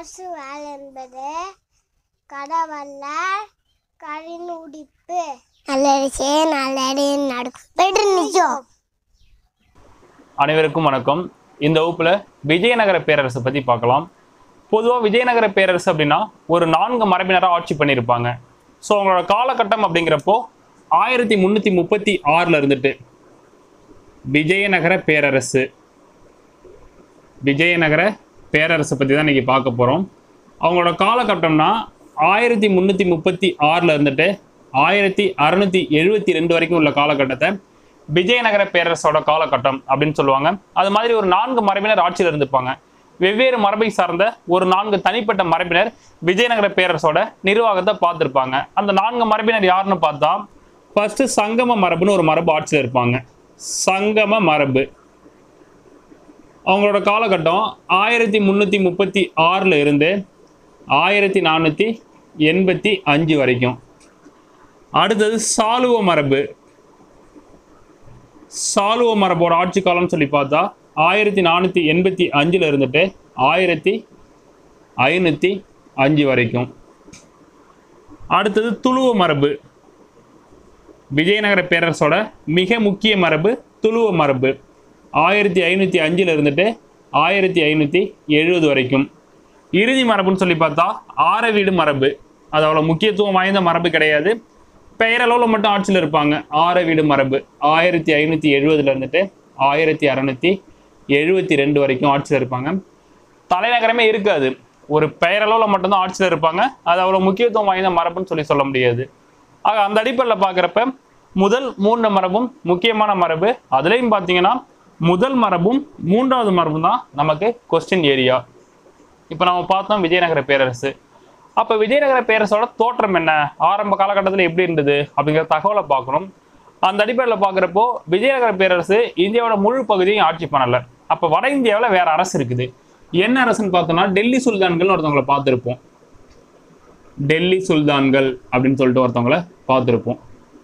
அரசு வேலை என்பது கடவல்ல கரிநுடிப்பு நல்லடிச்சே நல்லடி நடக்கும் நிஜம் அனைவருக்கும் வணக்கம் இந்த வகுப்புல விஜயநகர பேரரசை பத்தி பார்க்கலாம் பொதுவாக விஜயநகர பேரரசு அப்படின்னா ஒரு நான்கு மரபினராக ஆட்சி பண்ணியிருப்பாங்க ஸோ அவங்களோட காலகட்டம் அப்படிங்கிறப்போ ஆயிரத்தி முந்நூற்றி முப்பத்தி ஆறில் இருந்துட்டு விஜயநகர பேரரசு விஜயநகர பேரரசை பற்றி தான் இன்னைக்கு பார்க்க போகிறோம் அவங்களோட காலகட்டம்னா ஆயிரத்தி முந்நூற்றி முப்பத்தி ஆறில் இருந்துட்டு ஆயிரத்தி அறுநூத்தி எழுபத்தி ரெண்டு வரைக்கும் உள்ள காலகட்டத்தை விஜயநகர பேரரசோட காலகட்டம் அப்படின்னு சொல்லுவாங்க அது மாதிரி ஒரு நான்கு மரபினர் ஆட்சியில் இருந்திருப்பாங்க வெவ்வேறு மரபை சார்ந்த ஒரு நான்கு தனிப்பட்ட மரபினர் விஜயநகர பேரரசோட நிர்வாகத்தை பார்த்துருப்பாங்க அந்த நான்கு மரபினர் யாருன்னு பார்த்தா ஃபர்ஸ்ட் சங்கம மரபுன்னு ஒரு மரபு ஆட்சியில் இருப்பாங்க சங்கம மரபு அவங்களோட காலகட்டம் ஆயிரத்தி முந்நூற்றி முப்பத்தி ஆறில் இருந்து ஆயிரத்தி நானூற்றி எண்பத்தி அஞ்சு வரைக்கும் அடுத்தது சாலுவ மரபு சாலுவ மரபோட ஆட்சி காலம்னு சொல்லி பார்த்தா ஆயிரத்தி நானூற்றி எண்பத்தி அஞ்சில் இருந்துட்டு ஆயிரத்தி ஐநூற்றி அஞ்சு வரைக்கும் அடுத்தது துளுவ மரபு விஜயநகர பேரரசோட மிக முக்கிய மரபு துளுவ மரபு ஆயிரத்தி ஐநூற்றி அஞ்சில் இருந்துட்டு ஆயிரத்தி ஐநூற்றி எழுபது வரைக்கும் இறுதி மரபுன்னு சொல்லி பார்த்தா ஆரவீடு மரபு அது அவ்வளோ முக்கியத்துவம் வாய்ந்த மரபு கிடையாது பெயரளவில் மட்டும் ஆட்சியில் இருப்பாங்க ஆரவீடு மரபு ஆயிரத்தி ஐநூற்றி எழுபதுல இருந்துட்டு ஆயிரத்தி அறநூற்றி எழுபத்தி ரெண்டு வரைக்கும் ஆட்சியில் இருப்பாங்க தலைநகரமே இருக்காது ஒரு பெயரளவில் மட்டும்தான் ஆட்சியில் இருப்பாங்க அது அவ்வளோ முக்கியத்துவம் வாய்ந்த மரபுன்னு சொல்லி சொல்ல முடியாது ஆக அந்த அடிப்படையில் பார்க்குறப்ப முதல் மூன்று மரபும் முக்கியமான மரபு அதுலேயும் பார்த்தீங்கன்னா முதல் மரபும் மூன்றாவது மரபும் தான் நமக்கு கொஸ்டின் ஏரியா இப்போ நம்ம பார்த்தோம் விஜயநகர பேரரசு அப்போ விஜயநகர பேரரசோட தோற்றம் என்ன ஆரம்ப காலகட்டத்தில் எப்படி இருந்தது அப்படிங்கிற தகவலை பார்க்கணும் அந்த அடிப்படையில் பார்க்குறப்போ விஜயநகர பேரரசு இந்தியாவோட முழு பகுதியும் ஆட்சி பண்ணலை அப்போ வட இந்தியாவில் வேற அரசு இருக்குது என்ன அரசுன்னு பார்த்தோம்னா டெல்லி சுல்தான்கள்னு ஒருத்தவங்களை பார்த்துருப்போம் டெல்லி சுல்தான்கள் அப்படின்னு சொல்லிட்டு ஒருத்தவங்கள பார்த்துருப்போம்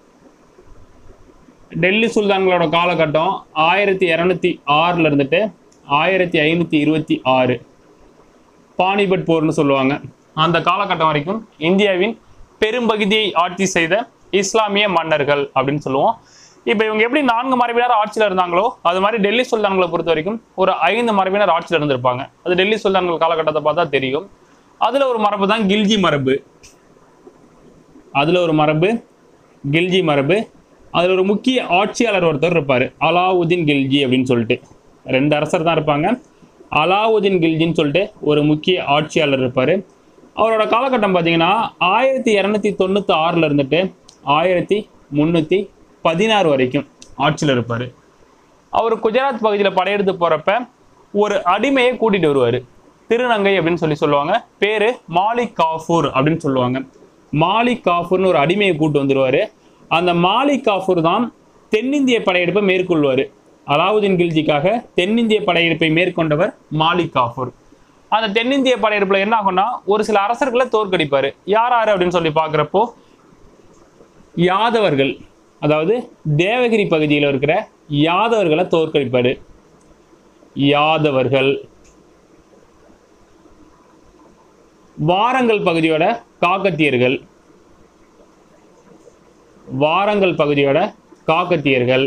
டெல்லி சுல்தான்களோட காலகட்டம் ஆயிரத்தி இரநூத்தி ஆறில் இருந்துட்டு ஆயிரத்தி ஐநூற்றி இருபத்தி ஆறு பானிபட் போர்னு சொல்லுவாங்க அந்த காலகட்டம் வரைக்கும் இந்தியாவின் பெரும்பகுதியை ஆட்சி செய்த இஸ்லாமிய மன்னர்கள் அப்படின்னு சொல்லுவோம் இப்போ இவங்க எப்படி நான்கு மரபினர் ஆட்சியில் இருந்தாங்களோ அது மாதிரி டெல்லி சுல்தான்களை பொறுத்த வரைக்கும் ஒரு ஐந்து மரபினர் ஆட்சியில் இருந்திருப்பாங்க அது டெல்லி சுல்தான்கள் காலகட்டத்தை பார்த்தா தெரியும் அதில் ஒரு மரபு தான் கில்ஜி மரபு அதில் ஒரு மரபு கில்ஜி மரபு அதில் ஒரு முக்கிய ஆட்சியாளர் ஒருத்தர் இருப்பார் அலாவுதீன் கில்ஜி அப்படின்னு சொல்லிட்டு ரெண்டு அரசர் தான் இருப்பாங்க அலாவுதீன் கில்ஜின்னு சொல்லிட்டு ஒரு முக்கிய ஆட்சியாளர் இருப்பார் அவரோட காலகட்டம் பார்த்தீங்கன்னா ஆயிரத்தி இரநூத்தி தொண்ணூற்றி ஆறில் இருந்துட்டு ஆயிரத்தி முந்நூற்றி பதினாறு வரைக்கும் ஆட்சியில் இருப்பார் அவர் குஜராத் பகுதியில் படையெடுத்து போகிறப்ப ஒரு அடிமையை கூட்டிகிட்டு வருவார் திருநங்கை அப்படின்னு சொல்லி சொல்லுவாங்க பேர் மாலிக் காஃபூர் அப்படின்னு சொல்லுவாங்க மாலிக் காஃபூர்னு ஒரு அடிமையை கூட்டு வந்துருவாரு அந்த மாலிக் காஃபூர் தான் தென்னிந்திய படையெடுப்பை மேற்கொள்வார் அலாவுதீன் கில்ஜிக்காக தென்னிந்திய படையெடுப்பை மேற்கொண்டவர் மாலிக் காஃபூர் அந்த தென்னிந்திய படையெடுப்புல என்ன ஆகும்னா ஒரு சில அரசர்களை தோற்கடிப்பாரு யார் யாரு அப்படின்னு சொல்லி பார்க்குறப்போ யாதவர்கள் அதாவது தேவகிரி பகுதியில் இருக்கிற யாதவர்களை தோற்கடிப்பாரு யாதவர்கள் வாரங்கல் பகுதியோட காக்கத்தியர்கள் வாரங்கல் பகுதியோட காக்கத்தியர்கள்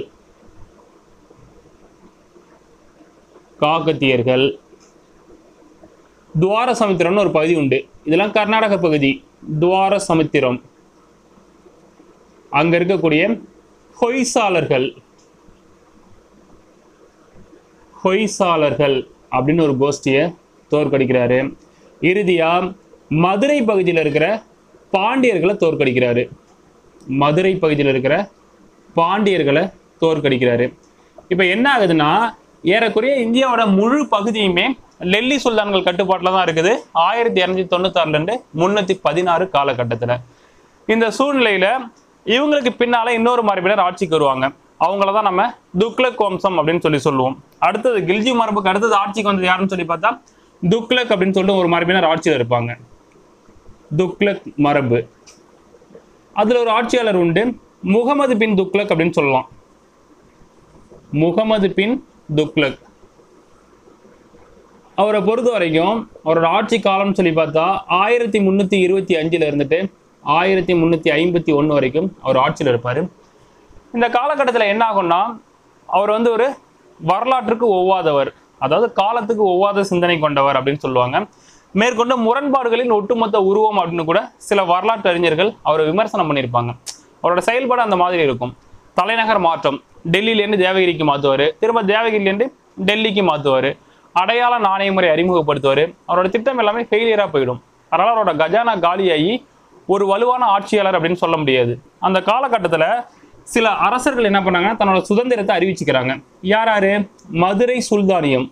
காக்கத்தியர்கள் துவார சமுத்திரம்னு ஒரு பகுதி உண்டு இதெல்லாம் கர்நாடக பகுதி துவார சமுத்திரம் அங்க இருக்கக்கூடிய ஹொய்சாளர்கள் ஹொய்சாளர்கள் அப்படின்னு ஒரு கோஷ்டியை தோற்கடிக்கிறாரு இறுதியா மதுரை பகுதியில் இருக்கிற பாண்டியர்களை தோற்கடிக்கிறாரு மதுரை பகுதியில் இருக்கிற பாண்டியர்களை தோற்கடிக்கிறாரு இப்போ என்ன ஆகுதுன்னா ஏறக்குறைய இந்தியாவோட முழு பகுதியுமே டெல்லி சுல்தான்கள் கட்டுப்பாட்டில் தான் இருக்குது ஆயிரத்தி இரநூத்தி தொண்ணூத்தாறுலேருந்து முந்நூற்றி பதினாறு காலகட்டத்தில் இந்த சூழ்நிலையில் இவங்களுக்கு பின்னால் இன்னொரு மரபினர் ஆட்சிக்கு வருவாங்க அவங்கள தான் நம்ம துக்ளக் வம்சம் அப்படின்னு சொல்லி சொல்லுவோம் அடுத்தது கில்ஜி மரபுக்கு அடுத்தது ஆட்சிக்கு வந்தது யாருன்னு சொல்லி பார்த்தா துக்ளக் அப்படின்னு சொல்லிட்டு ஒரு மரபினர் ஆட்சியில் இருப்பாங்க துக்ளக் மரபு அதில் ஒரு ஆட்சியாளர் உண்டு முகமது பின் துக்ளக் அப்படின்னு சொல்லலாம் முகமது பின் துக்ளக் அவரை பொறுத்த வரைக்கும் அவரோட ஆட்சி காலம்னு சொல்லி பார்த்தா ஆயிரத்தி முந்நூற்றி இருபத்தி அஞ்சில் இருந்துட்டு ஆயிரத்தி முந்நூற்றி ஐம்பத்தி ஒன்று வரைக்கும் அவர் ஆட்சியில் இருப்பார் இந்த காலகட்டத்தில் என்ன ஆகும்னா அவர் வந்து ஒரு வரலாற்றுக்கு ஒவ்வாதவர் அதாவது காலத்துக்கு ஒவ்வாத சிந்தனை கொண்டவர் அப்படின்னு சொல்லுவாங்க மேற்கொண்டு முரண்பாடுகளின் ஒட்டுமொத்த உருவம் அப்படின்னு கூட சில வரலாற்று அறிஞர்கள் அவரை விமர்சனம் பண்ணியிருப்பாங்க அவரோட செயல்பாடு அந்த மாதிரி இருக்கும் தலைநகர் மாற்றம் டெல்லியிலேருந்து தேவகிரிக்கு மாற்றுவார் திரும்ப தேவகிரிலேருந்து டெல்லிக்கு மாற்றுவார் அடையாள நாணய முறை அறிமுகப்படுத்துவார் அவரோட திட்டம் எல்லாமே ஃபெயிலியராக போயிடும் அதனால் அவரோட கஜானா காலியாகி ஒரு வலுவான ஆட்சியாளர் அப்படின்னு சொல்ல முடியாது அந்த காலகட்டத்தில் சில அரசர்கள் என்ன பண்ணாங்க தன்னோட சுதந்திரத்தை அறிவிச்சுக்கிறாங்க யார் யாரு மதுரை சுல்தானியம்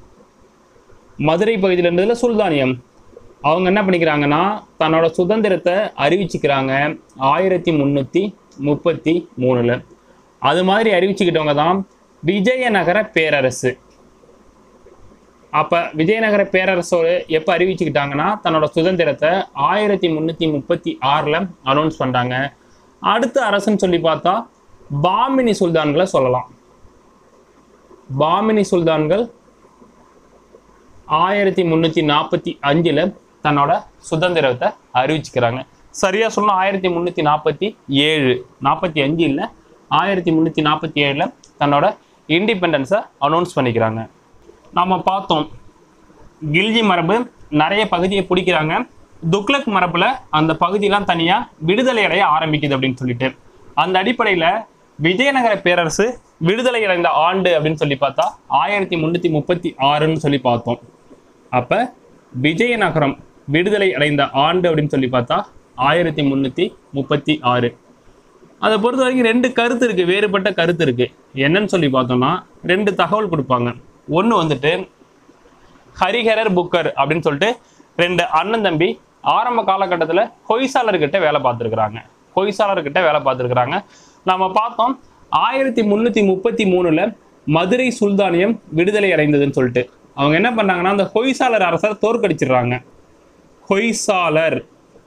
மதுரை பகுதியில் இருந்ததுல சுல்தானியம் அவங்க என்ன பண்ணிக்கிறாங்கன்னா தன்னோட சுதந்திரத்தை அறிவிச்சுக்கிறாங்க ஆயிரத்தி முந்நூற்றி முப்பத்தி மூணுல அது மாதிரி அறிவிச்சுக்கிட்டவங்க தான் விஜயநகர பேரரசு அப்ப விஜயநகர பேரரசோடு எப்ப அறிவிச்சுக்கிட்டாங்கன்னா தன்னோட சுதந்திரத்தை ஆயிரத்தி முந்நூற்றி முப்பத்தி ஆறுல அனௌன்ஸ் பண்றாங்க அடுத்த அரசுன்னு சொல்லி பார்த்தா பாமினி சுல்தான்களை சொல்லலாம் பாமினி சுல்தான்கள் ஆயிரத்தி முந்நூற்றி நாற்பத்தி அஞ்சில் தன்னோட சுதந்திரத்தை அறிவிச்சுக்கிறாங்க சரியாக சொன்னா ஆயிரத்தி முந்நூற்றி நாற்பத்தி ஏழு நாற்பத்தி அஞ்சு இல்லை ஆயிரத்தி முந்நூற்றி நாற்பத்தி ஏழில் தன்னோட இண்டிபெண்டன்ஸை அனௌன்ஸ் பண்ணிக்கிறாங்க நாம பார்த்தோம் கில்ஜி மரபு நிறைய பகுதியை பிடிக்கிறாங்க துக்ளக் மரபுல அந்த பகுதியெல்லாம் தனியா விடுதலை அடைய ஆரம்பிக்குது அப்படின்னு சொல்லிட்டு அந்த அடிப்படையில விஜயநகர பேரரசு விடுதலை அடைந்த ஆண்டு அப்படின்னு சொல்லி பார்த்தா ஆயிரத்தி முந்நூற்றி முப்பத்தி ஆறுன்னு சொல்லி பார்த்தோம் அப்ப விஜயநகரம் விடுதலை அடைந்த ஆண்டு அப்படின்னு சொல்லி பார்த்தா ஆயிரத்தி முந்நூற்றி முப்பத்தி ஆறு அதை பொறுத்த வரைக்கும் ரெண்டு கருத்து இருக்கு வேறுபட்ட கருத்து இருக்கு என்னன்னு சொல்லி பார்த்தோம்னா ரெண்டு தகவல் கொடுப்பாங்க ஒன்று வந்துட்டு ஹரிஹரர் புக்கர் அப்படின்னு சொல்லிட்டு ரெண்டு அண்ணன் தம்பி ஆரம்ப காலகட்டத்தில் ஹொய்சாளர்கிட்ட வேலை பார்த்துருக்குறாங்க ஹொய்சாளர்கிட்ட வேலை பார்த்துருக்குறாங்க நாம பார்த்தோம் ஆயிரத்தி முந்நூற்றி முப்பத்தி மூணுல மதுரை சுல்தானியம் விடுதலை அடைந்ததுன்னு சொல்லிட்டு அவங்க என்ன பண்ணாங்கன்னா அந்த ஹொய்சாளர் அரசர் தோற்கடிச்சிடுறாங்க ஹொய்சாளர்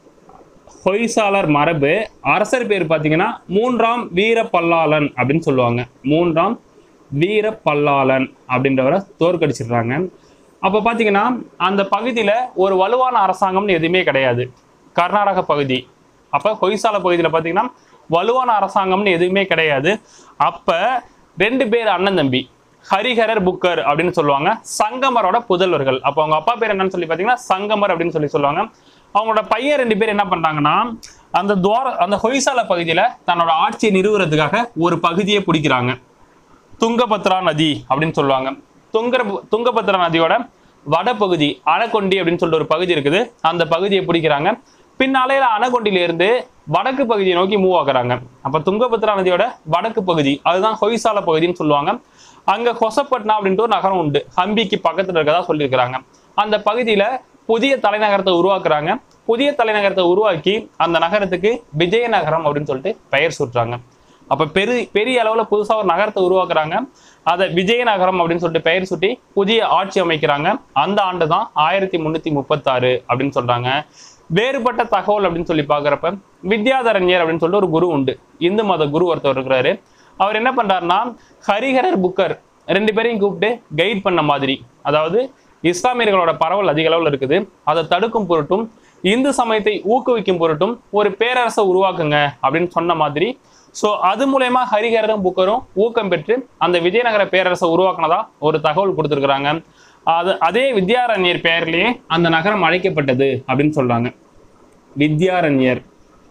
ஹொய்சாளர் மரபு அரசர் பேர் பார்த்தீங்கன்னா மூன்றாம் வீர பல்லாளன் அப்படின்னு சொல்லுவாங்க மூன்றாம் வீர பல்லாளன் அப்படின்றவரை தோற்கடிச்சிடுறாங்க அப்போ பார்த்தீங்கன்னா அந்த பகுதியில் ஒரு வலுவான அரசாங்கம்னு எதுவுமே கிடையாது கர்நாடக பகுதி அப்போ ஹொய்சால பகுதியில் பார்த்தீங்கன்னா வலுவான அரசாங்கம்னு எதுவுமே கிடையாது அப்போ ரெண்டு பேர் அண்ணன் தம்பி ஹரிஹரர் புக்கர் அப்படின்னு சொல்லுவாங்க சங்கமரோட புதல்வர்கள் அப்போ அவங்க அப்பா பேர் என்னன்னு சொல்லி பார்த்தீங்கன்னா சங்கமர் அப்படின்னு சொல்லி சொல்லுவாங்க அவங்களோட பையன் ரெண்டு பேர் என்ன பண்றாங்கன்னா அந்த துவார அந்த ஹொய்சால பகுதியில் தன்னோட ஆட்சியை நிறுவுறதுக்காக ஒரு பகுதியை பிடிக்கிறாங்க துங்கபத்ரா நதி அப்படின்னு சொல்லுவாங்க துங்கர துங்கபத்ரா நதியோட வடபகுதி அணகொண்டி அப்படின்னு சொல்லிட்டு ஒரு பகுதி இருக்குது அந்த பகுதியை பிடிக்கிறாங்க பின்னாலையில அணகொண்டில இருந்து வடக்கு பகுதியை நோக்கி மூவ் ஆகுறாங்க அப்ப துங்கபத்ரா நதியோட வடக்கு பகுதி அதுதான் ஹொய்சால பகுதின்னு சொல்லுவாங்க அங்க கொசப்பட்னா அப்படின்ட்டு ஒரு நகரம் உண்டு ஹம்பிக்கு பக்கத்துல இருக்கதா சொல்லியிருக்கிறாங்க அந்த பகுதியில புதிய தலைநகரத்தை உருவாக்குறாங்க புதிய தலைநகரத்தை உருவாக்கி அந்த நகரத்துக்கு விஜயநகரம் அப்படின்னு சொல்லிட்டு பெயர் சூட்டுறாங்க அப்ப பெரு பெரிய அளவுல புதுசா ஒரு நகரத்தை உருவாக்குறாங்க அதை விஜயநகரம் அப்படின்னு சொல்லிட்டு பெயர் சுட்டி புதிய ஆட்சி அமைக்கிறாங்க அந்த ஆண்டு தான் ஆயிரத்தி முன்னூத்தி முப்பத்தாறு அப்படின்னு சொல்றாங்க வேறுபட்ட தகவல் அப்படின்னு சொல்லி பாக்குறப்ப வித்யாதரண்யர் அப்படின்னு சொல்லிட்டு ஒரு குரு உண்டு இந்து மத குரு ஒருத்தர் இருக்கிறாரு அவர் என்ன பண்றாருன்னா ஹரிஹரர் புக்கர் ரெண்டு பேரையும் கூப்பிட்டு கைட் பண்ண மாதிரி அதாவது இஸ்லாமியர்களோட பரவல் அதிக அளவில் இருக்குது அதை தடுக்கும் பொருட்டும் இந்து சமயத்தை ஊக்குவிக்கும் பொருட்டும் ஒரு பேரரசை உருவாக்குங்க அப்படின்னு சொன்ன மாதிரி ஸோ அது மூலயமா ஹரிஹரரும் புக்கரும் ஊக்கம் பெற்று அந்த விஜயநகர பேரரசை உருவாக்குனதா ஒரு தகவல் கொடுத்துருக்குறாங்க அது அதே வித்யாரண்யர் பெயர்லயே அந்த நகரம் அழைக்கப்பட்டது அப்படின்னு சொல்றாங்க வித்யாரண்யர்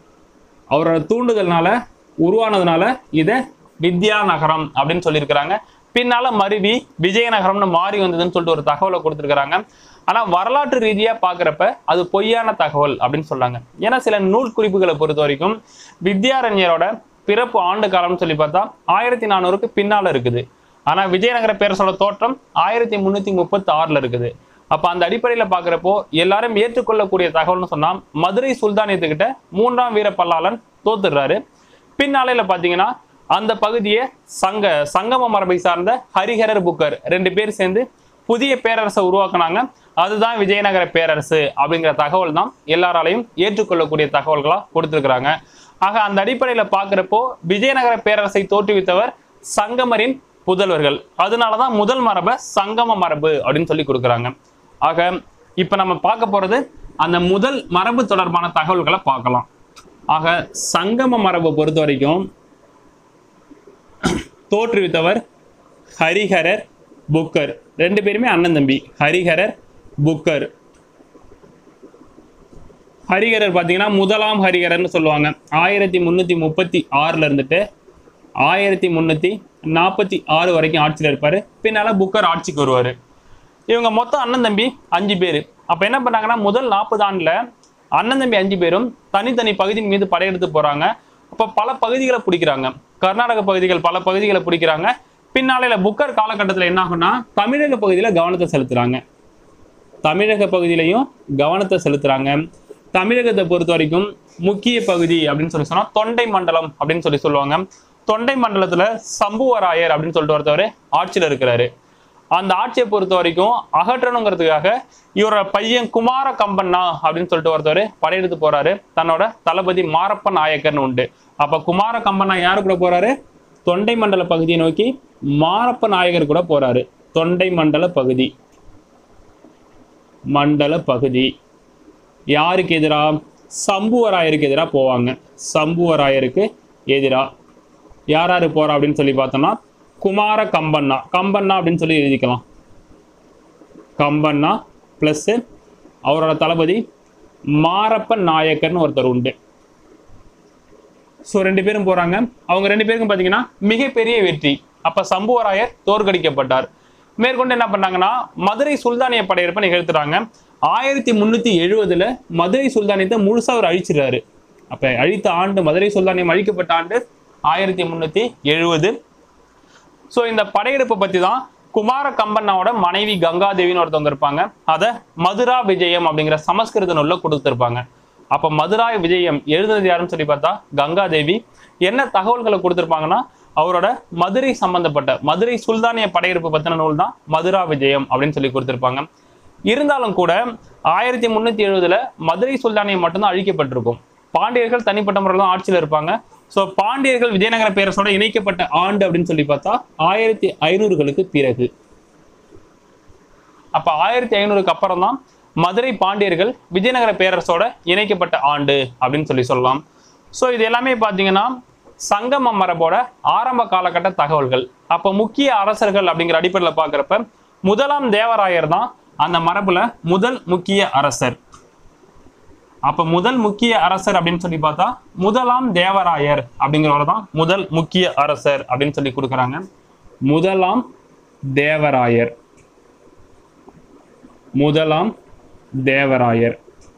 அவரோட தூண்டுதல்னால உருவானதுனால இதை வித்யா நகரம் அப்படின்னு சொல்லியிருக்கிறாங்க பின்னால மருவி விஜயநகரம்னு மாறி வந்ததுன்னு சொல்லிட்டு ஒரு தகவலை கொடுத்துருக்காங்க ஆனா வரலாற்று ரீதியா பாக்குறப்ப அது பொய்யான தகவல் அப்படின்னு சொல்றாங்க ஏன்னா சில நூல் குறிப்புகளை பொறுத்த வரைக்கும் வித்யாரண்யரோட பிறப்பு ஆண்டு காலம்னு சொல்லி பார்த்தா ஆயிரத்தி நானூறுக்கு பின்னால இருக்குது ஆனா விஜயநகர பேரரசோட தோற்றம் ஆயிரத்தி முன்னூத்தி முப்பத்தி ஆறுல இருக்குது அப்ப அந்த அடிப்படையில பாக்குறப்போ எல்லாரும் ஏற்றுக்கொள்ளக்கூடிய தகவல்னு சொன்னா மதுரை சுல்தானியத்துக்கிட்ட மூன்றாம் வீர பல்லாளன் தோத்துடுறாரு பின்னாலையில பாத்தீங்கன்னா அந்த பகுதியை சங்க சங்கம மரபை சார்ந்த ஹரிஹரர் புக்கர் ரெண்டு பேர் சேர்ந்து புதிய பேரரசை உருவாக்குனாங்க அதுதான் விஜயநகர பேரரசு அப்படிங்கிற தகவல் தான் எல்லாராலையும் ஏற்றுக்கொள்ளக்கூடிய தகவல்களா கொடுத்துருக்குறாங்க ஆக அந்த அடிப்படையில பாக்குறப்போ விஜயநகர பேரரசை தோற்றுவித்தவர் சங்கமரின் புதல்வர்கள் அதனாலதான் முதல் மரபை சங்கம மரபு அப்படின்னு சொல்லி கொடுக்குறாங்க ஆக இப்போ நம்ம பார்க்க போறது அந்த முதல் மரபு தொடர்பான தகவல்களை பார்க்கலாம் ஆக சங்கம மரபை பொறுத்த வரைக்கும் தோற்றுவித்தவர் ஹரிஹரர் புக்கர் ரெண்டு பேருமே அண்ணன் தம்பி ஹரிஹரர் புக்கர் ஹரிஹரர் பார்த்தீங்கன்னா முதலாம் ஹரிஹரர்னு சொல்லுவாங்க ஆயிரத்தி முந்நூற்றி முப்பத்தி ஆறில் இருந்துட்டு ஆயிரத்தி முந்நூற்றி நாற்பத்தி ஆறு வரைக்கும் ஆட்சியில் இருப்பார் பின்னால் புக்கர் ஆட்சிக்கு வருவார் இவங்க மொத்தம் அண்ணன் தம்பி அஞ்சு பேர் அப்போ என்ன பண்ணாங்கன்னா முதல் நாற்பது ஆண்டில் அண்ணன் தம்பி அஞ்சு பேரும் தனித்தனி பகுதியின் மீது படையெடுத்து போகிறாங்க அப்போ பல பகுதிகளை பிடிக்கிறாங்க கர்நாடக பகுதிகள் பல பகுதிகளை பிடிக்கிறாங்க பின்னாலையில புக்கர் காலகட்டத்தில் என்ன ஆகும்னா தமிழக பகுதியில் கவனத்தை செலுத்துறாங்க தமிழக பகுதியிலையும் கவனத்தை செலுத்துறாங்க தமிழகத்தை பொறுத்த வரைக்கும் முக்கிய பகுதி அப்படின்னு சொல்லி சொன்னா தொண்டை மண்டலம் அப்படின்னு சொல்லி சொல்லுவாங்க தொண்டை மண்டலத்துல சம்புவராயர் அப்படின்னு சொல்லிட்டு ஒருத்தவர் ஆட்சியில் இருக்கிறாரு அந்த ஆட்சியை பொறுத்த வரைக்கும் அகற்றணுங்கிறதுக்காக இவரோட பையன் குமார கம்பண்ணா அப்படின்னு சொல்லிட்டு ஒருத்தவர் படையெடுத்து போறாரு தன்னோட தளபதி மாரப்ப நாயக்கர்னு உண்டு அப்ப குமார கம்பண்ணா யாரு கூட போறாரு தொண்டை மண்டல பகுதியை நோக்கி மாரப்ப நாயகர் கூட போறாரு தொண்டை மண்டல பகுதி மண்டல பகுதி யாருக்கு எதிரா சம்புவராயருக்கு எதிராக போவாங்க சம்புவராயருக்கு எதிரா யார் யார் போறா அப்படின்னு சொல்லி பார்த்தோம்னா குமார கம்பண்ணா கம்பண்ணா அப்படின்னு சொல்லி எழுதிக்கலாம் கம்பண்ணா ப்ளஸ் அவரோட தளபதி மாரப்பன் நாயக்கர்னு ஒருத்தர் உண்டு ஸோ ரெண்டு பேரும் போறாங்க அவங்க ரெண்டு பேருக்கும் பார்த்தீங்கன்னா மிகப்பெரிய வெற்றி அப்ப சம்புவராயர் தோற்கடிக்கப்பட்டார் மேற்கொண்டு என்ன பண்ணாங்கன்னா மதுரை சுல்தானிய படையெடுப்பை நிகழ்த்துறாங்க ஆயிரத்தி முந்நூற்றி எழுபதுல மதுரை சுல்தானியத்தை முழுசா அவர் அழிச்சிடுறாரு அப்ப அழித்த ஆண்டு மதுரை சுல்தானியம் அழிக்கப்பட்ட ஆண்டு ஆயிரத்தி முந்நூற்றி எழுபது ஸோ இந்த படையெடுப்பை பற்றி தான் குமார கம்பண்ணாவோட மனைவி கங்காதேவின்னு ஒருத்தவங்க இருப்பாங்க அதை மதுரா விஜயம் அப்படிங்கிற சமஸ்கிருத நூல்ல கொடுத்துருப்பாங்க அப்போ மதுரா விஜயம் எழுதுனது யாருன்னு சொல்லி பார்த்தா கங்காதேவி என்ன தகவல்களை கொடுத்துருப்பாங்கன்னா அவரோட மதுரை சம்பந்தப்பட்ட மதுரை சுல்தானிய படையெடுப்பு பத்தின நூல் தான் மதுரா விஜயம் அப்படின்னு சொல்லி கொடுத்துருப்பாங்க இருந்தாலும் கூட ஆயிரத்தி முந்நூற்றி எழுபதுல மதுரை சுல்தானியம் மட்டும்தான் அழிக்கப்பட்டிருக்கும் பாண்டியர்கள் தனிப்பட்ட முறையில் தான் ஆட்சியில் இருப்பாங்க ஸோ பாண்டியர்கள் விஜயநகர பேரரசோட இணைக்கப்பட்ட ஆண்டு அப்படின்னு சொல்லி பார்த்தா ஆயிரத்தி ஐநூறுகளுக்கு பிறகு அப்ப ஆயிரத்தி ஐநூறுக்கு அப்புறம் தான் மதுரை பாண்டியர்கள் விஜயநகர பேரரசோட இணைக்கப்பட்ட ஆண்டு அப்படின்னு சொல்லி சொல்லலாம் ஸோ இது எல்லாமே பார்த்தீங்கன்னா சங்கம மரபோட ஆரம்ப காலகட்ட தகவல்கள் அப்போ முக்கிய அரசர்கள் அப்படிங்கிற அடிப்படையில் பார்க்குறப்ப முதலாம் தேவராயர் தான் அந்த மரபுல முதல் முக்கிய அரசர் அப்ப முதல் முக்கிய அரசர் அப்படின்னு சொல்லி பார்த்தா முதலாம் தேவராயர் அப்படிங்கிறவர் தான் முதல் முக்கிய அரசர் அப்படின்னு சொல்லி கொடுக்குறாங்க முதலாம் தேவராயர் முதலாம் தேவராயர்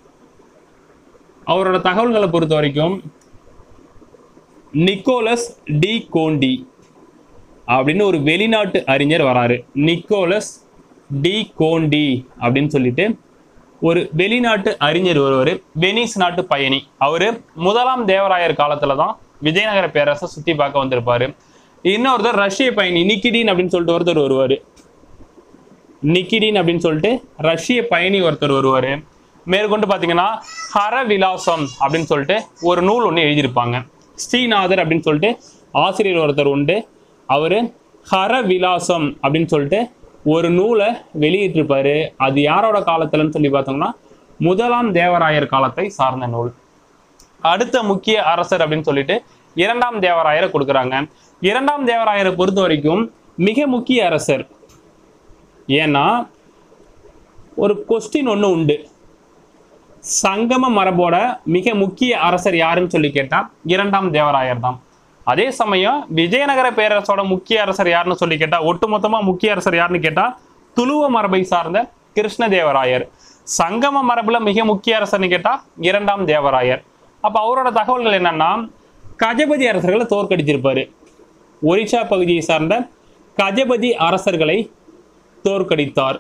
அவரோட தகவல்களை பொறுத்த வரைக்கும் நிக்கோலஸ் டி கோண்டி அப்படின்னு ஒரு வெளிநாட்டு அறிஞர் வராரு நிக்கோலஸ் டி கோண்டி அப்படின்னு சொல்லிட்டு ஒரு வெளிநாட்டு அறிஞர் ஒருவர் வெனிஸ் நாட்டு பயணி அவரு முதலாம் தேவராயர் காலத்துல தான் விஜயநகர பேரரசை சுத்தி பார்க்க வந்திருப்பாரு இன்னொருத்தர் ரஷ்ய பயணி நிக்கிடின் அப்படின்னு சொல்லிட்டு ஒருத்தர் வருவாரு நிக்கிடின் அப்படின்னு சொல்லிட்டு ரஷ்ய பயணி ஒருத்தர் வருவாரு மேற்கொண்டு பார்த்தீங்கன்னா ஹர விலாசம் அப்படின்னு சொல்லிட்டு ஒரு நூல் ஒன்று எழுதியிருப்பாங்க ஸ்ரீநாதர் அப்படின்னு சொல்லிட்டு ஆசிரியர் ஒருத்தர் உண்டு அவரு ஹர விலாசம் அப்படின்னு சொல்லிட்டு ஒரு நூலை வெளியிட்டிருப்பாரு அது யாரோட காலத்துலன்னு சொல்லி பார்த்தோம்னா முதலாம் தேவராயர் காலத்தை சார்ந்த நூல் அடுத்த முக்கிய அரசர் அப்படின்னு சொல்லிட்டு இரண்டாம் தேவராயரை கொடுக்குறாங்க இரண்டாம் தேவராயரை பொறுத்த வரைக்கும் மிக முக்கிய அரசர் ஏன்னா ஒரு கொஸ்டின் ஒன்று உண்டு சங்கம மரபோட மிக முக்கிய அரசர் யாருன்னு சொல்லி கேட்டா இரண்டாம் தேவராயர் தான் அதே சமயம் விஜயநகர பேரரசோட முக்கிய அரசர் யாருன்னு சொல்லி கேட்டா ஒட்டுமொத்தமா முக்கிய அரசர் யாருன்னு கேட்டா துளுவ மரபை சார்ந்த கிருஷ்ணதேவராயர் சங்கம மரபுல மிக முக்கிய அரசர்னு கேட்டா இரண்டாம் தேவராயர் அப்ப அவரோட தகவல்கள் என்னன்னா கஜபதி அரசர்களை தோற்கடிச்சிருப்பாரு ஒரிஷா பகுதியை சார்ந்த கஜபதி அரசர்களை தோற்கடித்தார்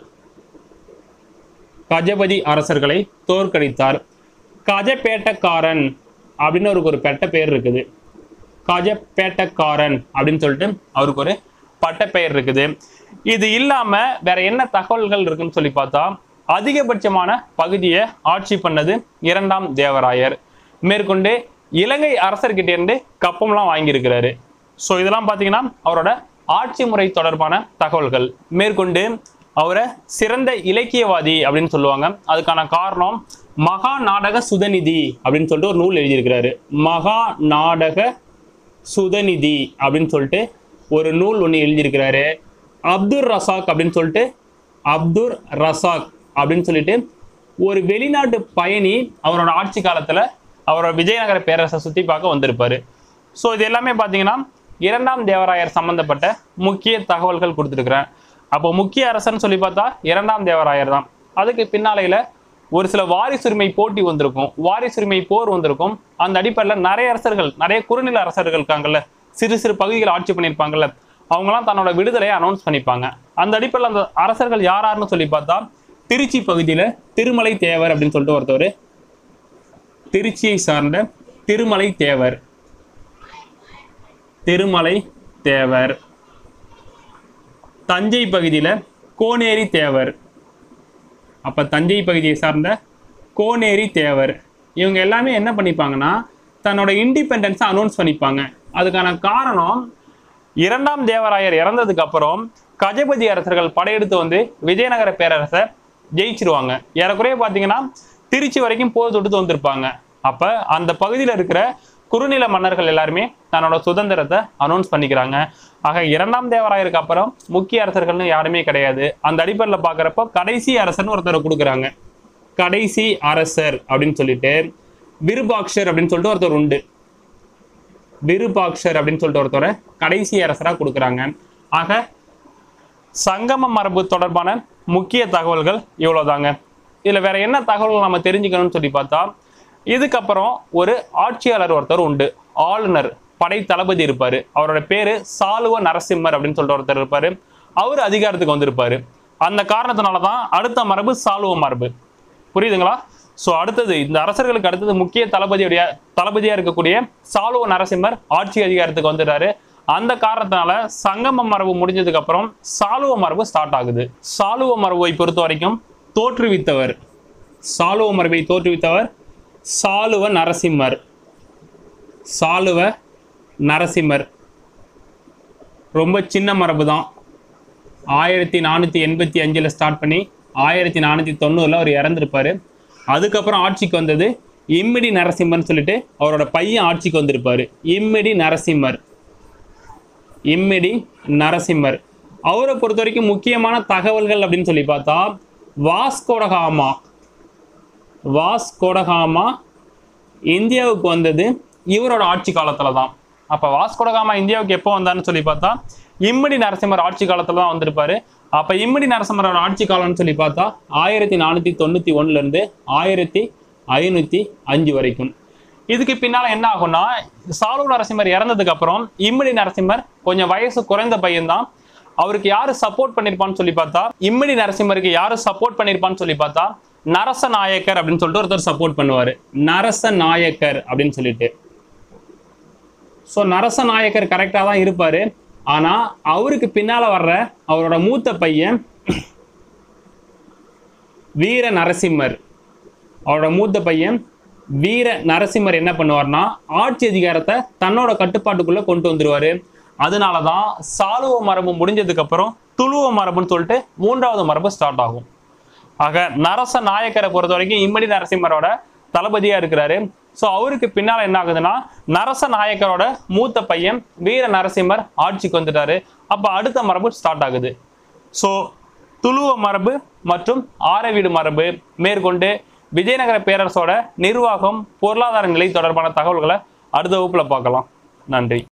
கஜபதி அரசர்களை தோற்கடித்தார் கஜபேட்டக்காரன் அப்படின்னு அவருக்கு ஒரு பெட்ட பெயர் இருக்குது கஜபேட்டக்காரன் அப்படின்னு சொல்லிட்டு அவருக்கு ஒரு பட்ட பெயர் இருக்குது இது இல்லாம வேற என்ன தகவல்கள் இருக்குன்னு சொல்லி பார்த்தா அதிகபட்சமான பகுதியை ஆட்சி பண்ணது இரண்டாம் தேவராயர் மேற்கொண்டு இலங்கை அரசர்கிட்ட இருந்து கப்பம்லாம் வாங்கியிருக்கிறாரு ஸோ இதெல்லாம் பார்த்தீங்கன்னா அவரோட ஆட்சி முறை தொடர்பான தகவல்கள் மேற்கொண்டு அவரை சிறந்த இலக்கியவாதி அப்படின்னு சொல்லுவாங்க அதுக்கான காரணம் மகா நாடக சுதநிதி அப்படின்னு சொல்லிட்டு ஒரு நூல் எழுதியிருக்கிறாரு மகா நாடக சுதநிதி அப்படின்னு சொல்லிட்டு ஒரு நூல் ஒன்று எழுதியிருக்கிறாரு அப்துர் ரசாக் அப்படின்னு சொல்லிட்டு அப்துர் ரசாக் அப்படின்னு சொல்லிட்டு ஒரு வெளிநாட்டு பயணி அவரோட ஆட்சி காலத்தில் அவரோட விஜயநகர பேரரசை சுற்றி பார்க்க வந்திருப்பாரு ஸோ இது எல்லாமே பார்த்தீங்கன்னா இரண்டாம் தேவராயர் சம்பந்தப்பட்ட முக்கிய தகவல்கள் கொடுத்துருக்குறேன் அப்போ முக்கிய அரசன் சொல்லி பார்த்தா இரண்டாம் தேவராயர் தான் அதுக்கு பின்னாலையில் ஒரு சில வாரிசுரிமை போட்டி வந்திருக்கும் வாரிசுரிமை போர் வந்திருக்கும் அந்த அடிப்படையில் நிறைய அரசர்கள் நிறைய குறுநில அரசர்கள் இருக்காங்கல்ல சிறு சிறு பகுதிகள் ஆட்சி பண்ணியிருப்பாங்கல்ல அவங்களாம் தன்னோட விடுதலையை அனௌன்ஸ் பண்ணிப்பாங்க அந்த அடிப்படையில் அந்த அரசர்கள் யார் யாருன்னு சொல்லி பார்த்தா திருச்சி பகுதியில் திருமலை தேவர் அப்படின்னு சொல்லிட்டு ஒருத்தவர் திருச்சியை சார்ந்த திருமலை தேவர் திருமலை தேவர் தஞ்சை பகுதியில் கோனேரி தேவர் அப்போ தஞ்சை பகுதியை சார்ந்த கோனேரி தேவர் இவங்க எல்லாமே என்ன பண்ணிப்பாங்கன்னா தன்னோட இண்டிபெண்டன்ஸை அனௌன்ஸ் பண்ணிப்பாங்க அதுக்கான காரணம் இரண்டாம் தேவராயர் இறந்ததுக்கு அப்புறம் கஜபதி அரசர்கள் படையெடுத்து வந்து விஜயநகர பேரரசை ஜெயிச்சிருவாங்க ஏறக்குறைய பார்த்தீங்கன்னா திருச்சி வரைக்கும் போர் தொடுத்து வந்திருப்பாங்க அப்போ அந்த பகுதியில் இருக்கிற குறுநில மன்னர்கள் எல்லாருமே தன்னோட சுதந்திரத்தை அனௌன்ஸ் பண்ணிக்கிறாங்க ஆக இரண்டாம் தேவராயருக்கு அப்புறம் முக்கிய அரசர்கள்னு யாருமே கிடையாது அந்த அடிப்படையில் பார்க்குறப்போ கடைசி அரசர்னு ஒருத்தர் கொடுக்குறாங்க கடைசி அரசர் அப்படின்னு சொல்லிட்டு விருபாக்ஷர் அப்படின்னு சொல்லிட்டு ஒருத்தர் உண்டு விருபாக்ஷர் அப்படின்னு சொல்லிட்டு ஒருத்தரை கடைசி அரசராக கொடுக்குறாங்க ஆக சங்கம மரபு தொடர்பான முக்கிய தகவல்கள் இவ்வளோதாங்க இதில் வேற என்ன தகவல்கள் நம்ம தெரிஞ்சுக்கணும்னு சொல்லி பார்த்தா இதுக்கப்புறம் ஒரு ஆட்சியாளர் ஒருத்தர் உண்டு ஆளுநர் படை தளபதி இருப்பாரு அவரோட பேரு சாலுவ நரசிம்மர் அப்படின்னு சொல்லிட்டு ஒருத்தர் இருப்பாரு அவர் அதிகாரத்துக்கு வந்திருப்பாரு அந்த காரணத்தினால தான் அடுத்த மரபு சாலுவ மரபு புரியுதுங்களா ஸோ அடுத்தது இந்த அரசர்களுக்கு அடுத்தது முக்கிய தளபதியுடைய தளபதியா இருக்கக்கூடிய சாலுவ நரசிம்மர் ஆட்சி அதிகாரத்துக்கு வந்துடுறாரு அந்த காரணத்தினால சங்கம மரபு முடிஞ்சதுக்கு அப்புறம் சாலுவ மரபு ஸ்டார்ட் ஆகுது சாலுவ மரபை பொறுத்த வரைக்கும் தோற்றுவித்தவர் சாலுவ மரபை தோற்றுவித்தவர் சாலுவ நரசிம்மர் சாலுவ நரசிம்மர் ரொம்ப சின்ன மரபு தான் ஆயிரத்தி நானூற்றி எண்பத்தி அஞ்சில் ஸ்டார்ட் பண்ணி ஆயிரத்தி நானூற்றி தொண்ணூறில் அவர் இறந்துருப்பாரு அதுக்கப்புறம் ஆட்சிக்கு வந்தது இம்மிடி நரசிம்மர்னு சொல்லிட்டு அவரோட பையன் ஆட்சிக்கு வந்திருப்பாரு இம்மிடி நரசிம்மர் இம்மிடி நரசிம்மர் அவரை பொறுத்த வரைக்கும் முக்கியமான தகவல்கள் அப்படின்னு சொல்லி பார்த்தா வாஸ்கோடகாமா வாஸ்கோடகாமா இந்தியாவுக்கு வந்தது இவரோட ஆட்சி காலத்துல தான் அப்ப வாஸ்கோடகாமா இந்தியாவுக்கு எப்போ வந்தாருன்னு சொல்லி பார்த்தா இம்மடி நரசிம்மர் ஆட்சி காலத்துல தான் வந்திருப்பாரு அப்ப இம்மடி நரசிம்மரோட ஆட்சி காலம்னு சொல்லி பார்த்தா ஆயிரத்தி நானூத்தி தொண்ணூத்தி ஒண்ணுல இருந்து ஆயிரத்தி ஐநூத்தி அஞ்சு வரைக்கும் இதுக்கு பின்னால என்ன ஆகும்னா சாலு நரசிம்மர் இறந்ததுக்கு அப்புறம் இம்மடி நரசிம்மர் கொஞ்சம் வயசு குறைந்த பையன்தான் அவருக்கு யாரு சப்போர்ட் பண்ணிருப்பான்னு சொல்லி பார்த்தா இம்மடி நரசிம்மருக்கு யாரு சப்போர்ட் பண்ணிருப்பான்னு சொல்லி பார்த்தா நரச நாயக்கர் அப்படின்னு சொல்லிட்டு ஒருத்தர் சப்போர்ட் பண்ணுவாரு நரச நாயக்கர் அப்படின்னு சொல்லிட்டு ஸோ நரச நாயக்கர் கரெக்டாக தான் இருப்பாரு ஆனா அவருக்கு பின்னால வர்ற அவரோட மூத்த பையன் வீர நரசிம்மர் அவரோட மூத்த பையன் வீர நரசிம்மர் என்ன பண்ணுவார்னா ஆட்சி அதிகாரத்தை தன்னோட கட்டுப்பாட்டுக்குள்ள கொண்டு வந்துருவாரு அதனால தான் சாலுவ மரபு முடிஞ்சதுக்கு அப்புறம் துளுவ மரபுன்னு சொல்லிட்டு மூன்றாவது மரபு ஸ்டார்ட் ஆகும் ஆக நரச நாயக்கரை பொறுத்த வரைக்கும் இம்மடி நரசிம்மரோட தளபதியா இருக்கிறாரு ஸோ அவருக்கு பின்னால என்ன ஆகுதுன்னா நரச நாயக்கரோட மூத்த பையன் வீர நரசிம்மர் ஆட்சிக்கு வந்துட்டாரு அப்ப அடுத்த மரபு ஸ்டார்ட் ஆகுது ஸோ துளுவ மரபு மற்றும் ஆரவீடு மரபு மேற்கொண்டு விஜயநகர பேரரசோட நிர்வாகம் பொருளாதார நிலை தொடர்பான தகவல்களை அடுத்த வகுப்புல பார்க்கலாம் நன்றி